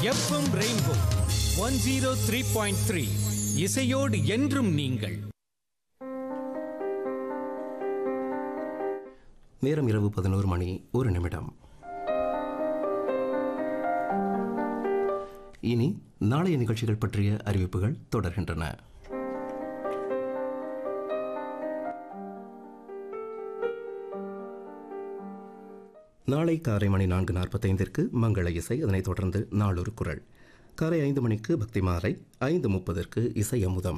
FM rainbow one zero three point three இசையோடு என்றும் நீங்கள் நேரம் இரவு பதினோரு மணி ஒரு நிமிடம் இனி நாளைய நிகழ்ச்சிகள் பற்றிய அறிவிப்புகள் தொடர்கின்றன நாளை காலை மணி நான்கு நாற்பத்தைந்திற்கு மங்கள இசை அதனைத் தொடர்ந்து நாளொரு குரல் காலை ஐந்து மணிக்கு பக்தி மாலை ஐந்து முப்பதற்கு இசை அமுதம்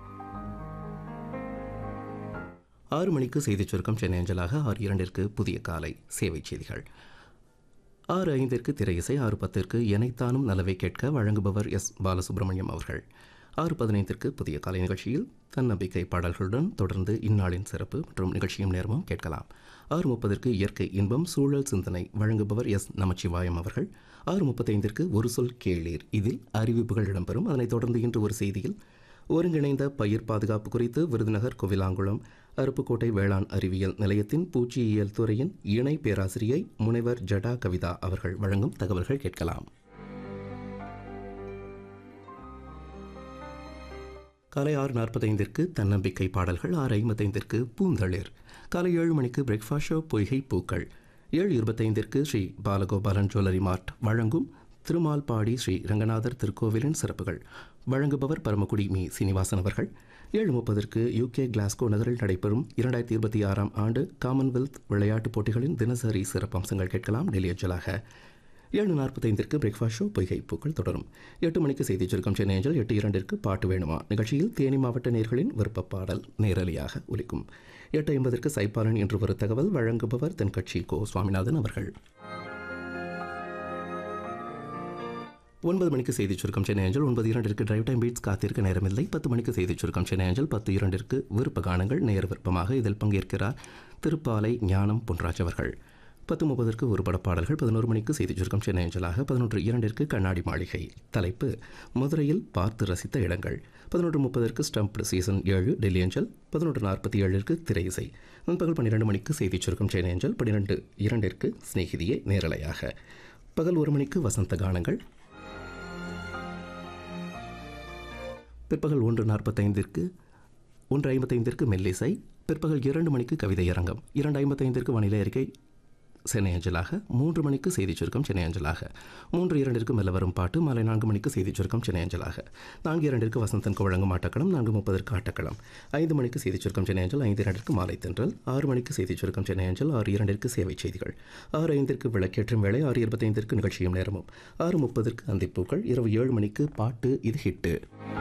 ஆறு மணிக்கு செய்திச் சுருக்கம் சென்னை அஞ்சலாக ஆறு இரண்டிற்கு புதிய காலை சேவை செய்திகள் ஆறு ஐந்திற்கு திரை இசை ஆறு பத்திற்கு எனைத்தானும் நலவை கேட்க வழங்குபவர் எஸ் பாலசுப்ரமணியம் அவர்கள் ஆறு பதினைந்திற்கு புதிய காலை நிகழ்ச்சியில் தன்னம்பிக்கை பாடல்களுடன் தொடர்ந்து இந்நாளின் சிறப்பு மற்றும் நிகழ்ச்சியும் நேரமும் கேட்கலாம் ஆறு முப்பதற்கு இயற்கை இன்பம் சூழல் சிந்தனை வழங்குபவர் எஸ் நமச்சிவாயம் அவர்கள் ஆறு முப்பத்தைந்திற்கு ஒரு சொல் கேளீர் இதில் அறிவிப்புகள் இடம்பெறும் அதனைத் தொடர்ந்து இன்று ஒரு செய்தியில் ஒருங்கிணைந்த பயிர் பாதுகாப்பு குறித்து விருதுநகர் கோவிலாங்குளம் அருப்புக்கோட்டை வேளாண் அறிவியல் நிலையத்தின் பூச்சியியல் துறையின் இணை பேராசிரியை முனைவர் ஜடா கவிதா அவர்கள் வழங்கும் தகவல்கள் கேட்கலாம் காலை ஆறு நாற்பத்தைந்திற்கு தன்னம்பிக்கை பாடல்கள் ஆறு ஐம்பத்தைந்திற்கு பூந்தளிர் காலை ஏழு மணிக்கு பிரேக்ஃபாஸ்ட் ஷோ பொய்கை பூக்கள் ஏழு இருபத்தைந்திற்கு ஸ்ரீ பாலகோபாலன் ஜுவல்லரி மார்ட் வழங்கும் திருமால்பாடி ஸ்ரீ ரங்கநாதர் திருக்கோவிலின் சிறப்புகள் வழங்குபவர் பரமக்குடி மீ சீனிவாசன் அவர்கள் ஏழு முப்பதற்கு யூகே கிளாஸ்கோ நகரில் நடைபெறும் இரண்டாயிரத்தி இருபத்தி ஆறாம் ஆண்டு காமன்வெல்த் விளையாட்டுப் போட்டிகளின் தினசரி சிறப்பம்சங்கள் கேட்கலாம் டெல்லி அஞ்சலாக ஏழு நாற்பத்தைந்திற்கு பிரேக்ஃபாஸ்ட் ஷோ பொய்கை பூக்கள் தொடரும் எட்டு மணிக்கு செய்தி சுருக்கம் சென்னை அஞ்சல் எட்டு இரண்டிற்கு பாட்டு வேணுமா நிகழ்ச்சியில் தேனி மாவட்ட நேர்களின் விருப்ப பாடல் நேரலையாக ஒலிக்கும் எட்டு ஐம்பதற்கு சைப்பாலன் என்று ஒரு தகவல் வழங்குபவர் தென்கட்சி கோ சுவாமிநாதன் அவர்கள் ஒன்பது மணிக்கு செய்தி சுருக்கம் சென்னை அஞ்சல் ஒன்பது இரண்டிற்கு டிரைவ் டைம் பீட்ஸ் காத்திருக்க நேரமில்லை பத்து மணிக்கு செய்தி சுருக்கம் சென்னை அஞ்சல் பத்து இரண்டிற்கு விருப்ப கானங்கள் நேர விருப்பமாக இதில் பங்கேற்கிறார் திருப்பாலை ஞானம் பொன்ராஜ் அவர்கள் பத்து முப்பதற்கு ஒரு படப்பாடல்கள் பதினோரு மணிக்கு செய்தி சுருக்கம் சென்னை அஞ்சலாக பதினொன்று இரண்டிற்கு கண்ணாடி மாளிகை தலைப்பு மதுரையில் பார்த்து ரசித்த இடங்கள் பதினொன்று முப்பதற்கு ஸ்டம்ப்டு சீசன் ஏழு டெல்லி அஞ்சல் பதினொன்று நாற்பத்தி ஏழிற்கு திரை இசை நண்பகல் பன்னிரெண்டு மணிக்கு செய்தி சுருக்கம் சென்னை அஞ்சல் பன்னிரெண்டு இரண்டிற்கு சிநேகிதியே நேரலையாக பகல் ஒரு மணிக்கு வசந்த கானங்கள் பிற்பகல் ஒன்று நாற்பத்தைந்திற்கு ஒன்று ஐம்பத்தைந்திற்கு மெல்லிசை பிற்பகல் இரண்டு மணிக்கு கவிதை அரங்கம் இரண்டு ஐம்பத்தைந்திற்கு வானிலை அறிக்கை சென்னை அஞ்சலாக மூன்று மணிக்கு செய்திச் சுருக்கம் சென்னை அஞ்சலாக மூன்று இரண்டிற்கு மெல்ல வரும் பாட்டு மாலை நான்கு மணிக்கு செய்திச் சுருக்கம் சென்னை அஞ்சலாக நான்கு இரண்டிற்கு வசந்தனுக்கு வழங்கும் ஆட்டக்களம் நான்கு முப்பதற்கு ஆட்டக்களம் ஐந்து மணிக்கு செய்திச் சுருக்கம் சென்னை அஞ்சல் ஐந்து இரண்டிற்கு மாலை தென்றல் ஆறு மணிக்கு செய்திச் சுருக்கம் சென்னை அஞ்சல் ஆறு இரண்டிற்கு சேவை செய்திகள் ஆறு ஐந்திற்கு விளக்கேற்றும் வேலை ஆறு இருபத்தைந்திற்கு நிகழ்ச்சியும் நேரமும் ஆறு முப்பதற்கு அந்திப்பூக்கள் இரவு ஏழு மணிக்கு பாட்டு இது ஹிட்டு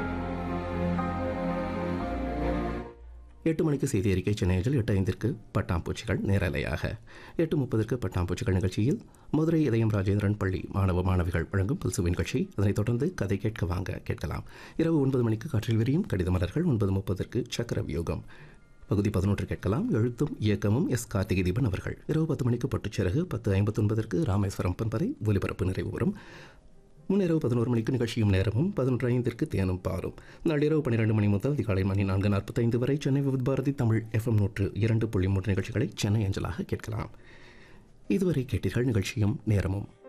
எட்டு மணிக்கு செய்தி அறிக்கை சென்னையில் எட்டு ஐந்திற்கு பட்டாம்பூச்சிகள் நேரலையாக எட்டு முப்பதற்கு பட்டாம்பூச்சிகள் நிகழ்ச்சியில் மதுரை இதயம் ராஜேந்திரன் பள்ளி மாணவ மாணவிகள் வழங்கும் புல்சுவின் நிகழ்ச்சி அதனைத் தொடர்ந்து கதை கேட்க வாங்க கேட்கலாம் இரவு ஒன்பது மணிக்கு காற்றில் விரியும் கடித மலர்கள் ஒன்பது முப்பதற்கு சக்கர வியோகம் பகுதி பதினொன்று கேட்கலாம் எழுத்தும் இயக்கமும் எஸ் கார்த்திகை தீபன் அவர்கள் இரவு பத்து மணிக்கு பட்டுச்சிறகு பத்து ஐம்பத்தொன்பதற்கு ராமேஸ்வரம் பண்பறை ஒலிபரப்பு நிறைவு வரும் முன்னிரவு பதினோரு மணிக்கு நிகழ்ச்சியும் நேரமும் பதினொன்று ஐந்திற்கு தேனும் பாரும் நள்ளிரவு பன்னிரெண்டு மணி முதல் அதிகாலை மணி நான்கு நாற்பத்தைந்து வரை சென்னை விவித் பாரதி தமிழ் எஃப்எம் நூற்று இரண்டு புள்ளி மூன்று நிகழ்ச்சிகளை சென்னை அஞ்சலாக கேட்கலாம் இதுவரை கேட்டீர்கள் நிகழ்ச்சியும் நேரமும்